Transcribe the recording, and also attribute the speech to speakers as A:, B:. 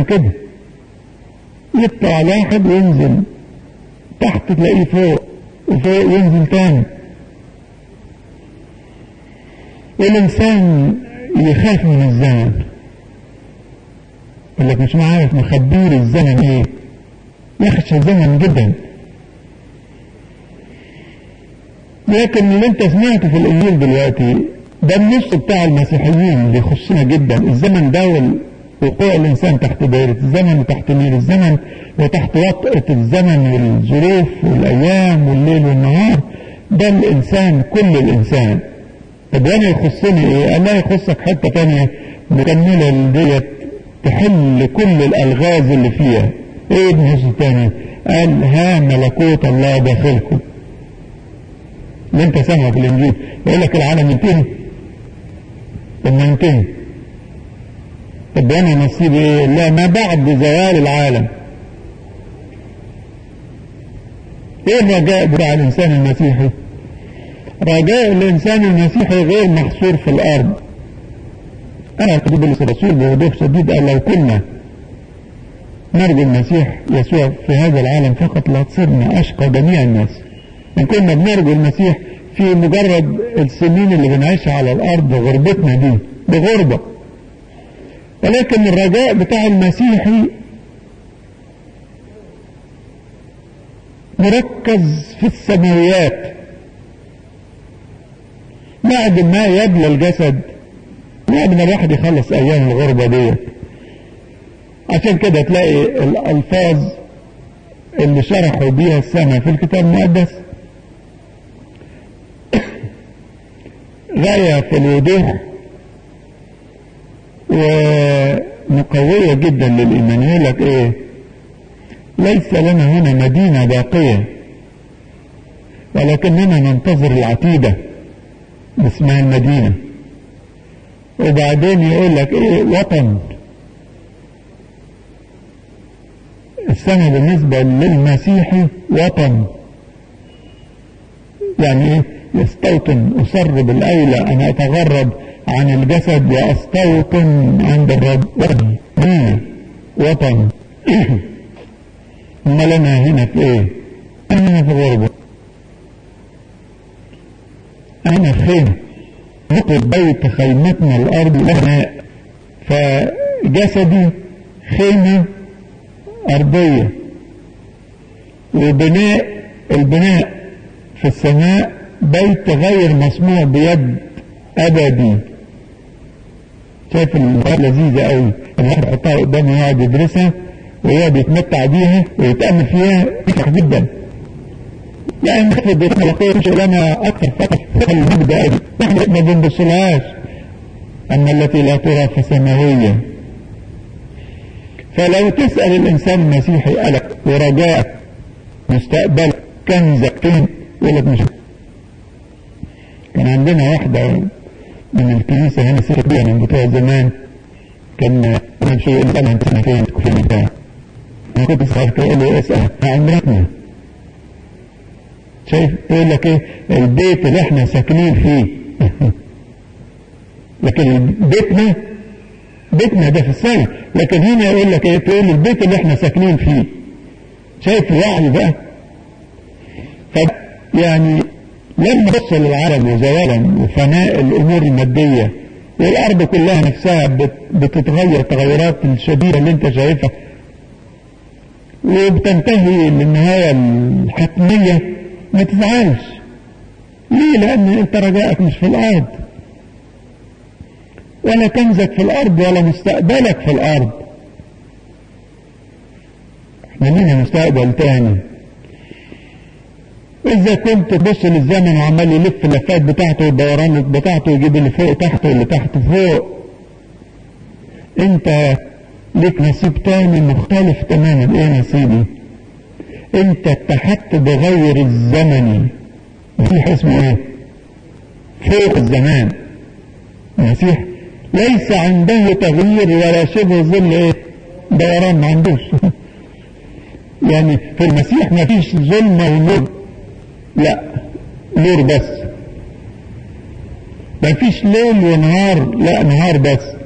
A: كده يطلع واحد وينزل تحت تلاقيه فوق وفوق ينزل تاني والإنسان يخاف من الزمن يقول لك مش عارف مخبير الزمن ايه يخشى الزمن جدا لكن اللي انت سمعته في الانجيل دلوقتي ده النص بتاع المسيحيين اللي يخصنا جدا الزمن ده وقوع الانسان تحت دائرة الزمن وتحت نير الزمن وتحت وطأة الزمن والظروف والايام والليل والنهار ده الانسان كل الانسان طب وانا يخصني ايه؟ قال لا يخصك حته تانية مكمله ديت تحل كل الالغاز اللي فيها ايه النص التاني؟ قال ها ملكوت الله داخلكم اللي انت سامعه في الانجيل يقول لك العالم ينتهي لما ينتهي طب وانا نصيبي ايه؟ لا ما بعد زوال العالم ايه الرجاء بتاع الانسان المسيحي؟ رجاء الإنسان المسيحي غير محصور في الأرض أنا أكتب الرسول بوضوح شديد قال لو كنا نرجو المسيح يسوع في هذا العالم فقط لا تصيرنا أشقى جميع الناس إن كنا بنرجو المسيح في مجرد السنين اللي بنعيشها على الأرض غربتنا دي بغربة ولكن الرجاء بتاع المسيحي مركز في السماويات بعد ما يبلى الجسد بعد ما الواحد يخلص ايام الغربه ديت عشان كده تلاقي الالفاظ اللي شرحوا بيها السنه في الكتاب المقدس غايه في الوضوح ومقويه جدا للايمان يقول لك ايه ليس لنا هنا مدينه باقيه ولكننا ننتظر العتيده اسمها المدينة وبعدين يقول لك ايه وطن السنة بالنسبة للمسيحي وطن يعني ايه يستوطن أصر بالأولى أن أتغرب عن الجسد وأستوطن عند الرب وطن وطن أما لنا هنا في إيه؟ أنا في غربة أنا خيمة نقل بيت خيمتنا الأرض لها فجسدي خيمة أرضية وبناء البناء في السماء بيت غير مصنوع بيد أبدي شايف المرات لذيذة قوي الواحد يحطها قدامه يقعد يدرسها ويقعد يتمتع بيها ويتأمل فيها تفرح جدا يعني نفرض احنا لقيت شغلانة أكثر فقط في المبدأ نحن ما بنبصلهاش أما التي لا ترى فسماوية فلو تسأل الإنسان المسيحي قلق ورجاء مستقبل كنزك فين يقول لك مش كان عندنا واحدة من الكنيسة هنا ست بيها من بتوع زمان كان كان شو يقول لها انت فين في المكان انا كنت سألت اقول له اسأل عن مراتنا شايف يقول لك ايه البيت اللي احنا ساكنين فيه لكن بيتنا بيتنا ده في السنة لكن هنا يقول لك ايه تقول البيت اللي احنا ساكنين فيه شايف الوعي بقى ف يعني لما بص للعالم وزوالا وفناء الامور الماديه والارض كلها نفسها بت بتتغير تغيرات الشديده اللي انت شايفها وبتنتهي للنهايه الحتميه ما تزعلش ليه لان انت رجائك مش في الارض ولا كنزك في الارض ولا مستقبلك في الارض احنا لينا مستقبل تاني إذا كنت تبص للزمن وعمال يلف اللفات بتاعته والدوران بتاعته ويجيب اللي فوق تحت واللي تحت فوق أنت ليك نصيب تاني مختلف تماما إيه نصيبي؟ أنت اتحدت بغير الزمني المسيح اسمه إيه؟ فوق الزمان المسيح ليس عنده تغيير ولا شبه ظل إيه؟ دوران ما عندوش يعني في المسيح ما فيش ظلمة ونور لا نور بس ما فيش ليل ونهار لا نهار بس